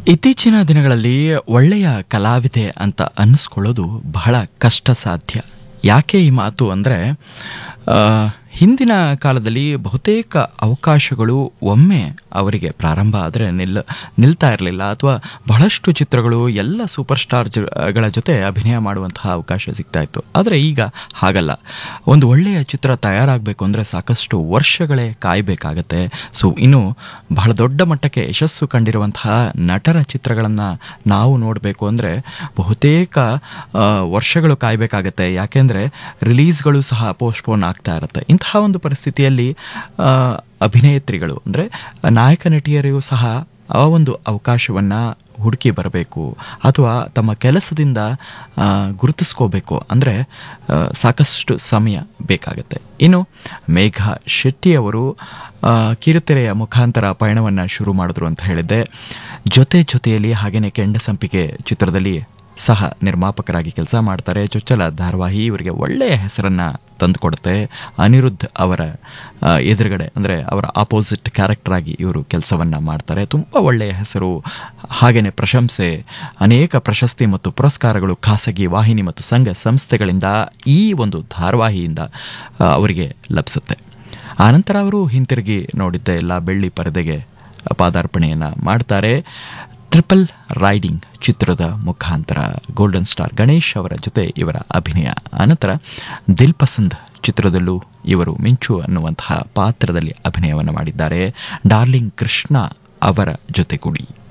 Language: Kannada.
ಇತ್ತೀಚಿನ ದಿನಗಳಲ್ಲಿ ಒಳ್ಳೆಯ ಕಲಾವಿದೆ ಅಂತ ಅನ್ನಿಸ್ಕೊಳ್ಳೋದು ಬಹಳ ಕಷ್ಟ ಸಾಧ್ಯ ಯಾಕೆ ಈ ಮಾತು ಅಂದರೆ ಹಿಂದಿನ ಕಾಲದಲ್ಲಿ ಬಹುತೇಕ ಅವಕಾಶಗಳು ಒಮ್ಮೆ ಅವರಿಗೆ ಪ್ರಾರಂಭ ಆದರೆ ನಿಲ್ ನಿಲ್ತಾ ಇರಲಿಲ್ಲ ಅಥವಾ ಬಹಳಷ್ಟು ಚಿತ್ರಗಳು ಎಲ್ಲ ಸೂಪರ್ ಸ್ಟಾರ್ ಜ- ಗಳ ಜೊತೆ ಅಭಿನಯ ಮಾಡುವಂತಹ ಅವಕಾಶ ಸಿಗ್ತಾ ಇತ್ತು ಆದರೆ ಈಗ ಹಾಗಲ್ಲ ಒಂದು ಒಳ್ಳೆಯ ಚಿತ್ರ ತಯಾರಾಗಬೇಕು ಅಂದರೆ ಸಾಕಷ್ಟು ವರ್ಷಗಳೇ ಕಾಯಬೇಕಾಗತ್ತೆ ಸೊ ಇನ್ನು ಬಹಳ ದೊಡ್ಡ ಮಟ್ಟಕ್ಕೆ ಯಶಸ್ಸು ಕಂಡಿರುವಂತಹ ನಟರ ಚಿತ್ರಗಳನ್ನು ನಾವು ನೋಡಬೇಕು ಅಂದರೆ ಬಹುತೇಕ ಆ, ವರ್ಷಗಳು ಕಾಯಬೇಕಾಗತ್ತೆ ಯಾಕೆಂದರೆ ರಿಲೀಸ್ಗಳು ಸಹ ಪೋಸ್ಟ್ಪೋನ್ ಆಗ್ತಾ ಇರುತ್ತೆ ಇಂತಹ ಒಂದು ಪರಿಸ್ಥಿತಿಯಲ್ಲಿ ಆ, ಅಭಿನೇತ್ರಿಗಳು ಅಂದರೆ ನಾಯಕ ನಟಿಯರಿಗೂ ಸಹ ಆ ಒಂದು ಅವಕಾಶವನ್ನು ಹುಡುಕಿ ಬರಬೇಕು ಅಥವಾ ತಮ್ಮ ಕೆಲಸದಿಂದ ಆ, ಗುರುತಿಸ್ಕೋಬೇಕು ಅಂದರೆ ಆ, ಸಾಕಷ್ಟು ಸಮಯ ಬೇಕಾಗತ್ತೆ ಇನ್ನು ಮೇಘ ಶೆಟ್ಟಿಯವರು ಆ, ಕಿರುತೆರೆಯ ಮುಖಾಂತರ ಪಯಣವನ್ನು ಶುರು ಮಾಡಿದ್ರು ಅಂತ ಹೇಳಿದ್ದೆ ಜೊತೆ ಜೊತೆಯಲ್ಲಿ ಹಾಗೆಯೇ ಕೆಂಡಸಂಪಿಗೆ ಚಿತ್ರದಲ್ಲಿ ಸಹ ನಿರ್ಮಾಪಕರಾಗಿ ಕೆಲಸ ಮಾಡ್ತಾರೆ ಚೊಚ್ಚಲ ಧಾರಾವಾಹಿ ಇವರಿಗೆ ಒಳ್ಳೆಯ ಹೆಸರನ್ನ ತಂದುಕೊಡುತ್ತೆ ಅನಿರುದ್ಧ್ ಅವರ ಆ, ಎದುರುಗಡೆ ಅಂದರೆ ಅವರ ಆಪೋಸಿಟ್ ಕ್ಯಾರೆಕ್ಟರ್ ಆಗಿ ಇವರು ಕೆಲಸವನ್ನ ಮಾಡ್ತಾರೆ ತುಂಬ ಒಳ್ಳೆಯ ಹೆಸರು ಹಾಗೆಯೇ ಪ್ರಶಂಸೆ ಅನೇಕ ಪ್ರಶಸ್ತಿ ಮತ್ತು ಪುರಸ್ಕಾರಗಳು ಖಾಸಗಿ ವಾಹಿನಿ ಮತ್ತು ಸಂಘ ಸಂಸ್ಥೆಗಳಿಂದ ಈ ಒಂದು ಧಾರಾವಾಹಿಯಿಂದ ಆ, ಅವರಿಗೆ ಲಭಿಸುತ್ತೆ ಆನಂತರ ಅವರು ಹಿಂತಿರುಗಿ ನೋಡಿದ್ದ ಎಲ್ಲ ಬೆಳ್ಳಿ ಪರದೆಗೆ ಪಾದಾರ್ಪಣೆಯನ್ನು ಮಾಡ್ತಾರೆ ಟ್ರಿಪಲ್ ರೈಡಿಂಗ್ ಚಿತ್ರದ ಮುಖಾಂತರ ಗೋಲ್ಡನ್ ಸ್ಟಾರ್ ಗಣೇಶ್ ಅವರ ಜೊತೆ ಇವರ ಅಭಿನಯ ಅನಂತರ ದಿಲ್ ಪಸಂದ್ ಚಿತ್ರದಲ್ಲೂ ಇವರು ಮಿಂಚು ಅನ್ನುವಂತಹ ಪಾತ್ರದಲ್ಲಿ ಅಭಿನಯವನ್ನು ಮಾಡಿದ್ದಾರೆ ಡಾರ್ಲಿಂಗ್ ಕೃಷ್ಣ ಅವರ ಜೊತೆಗೂಡಿ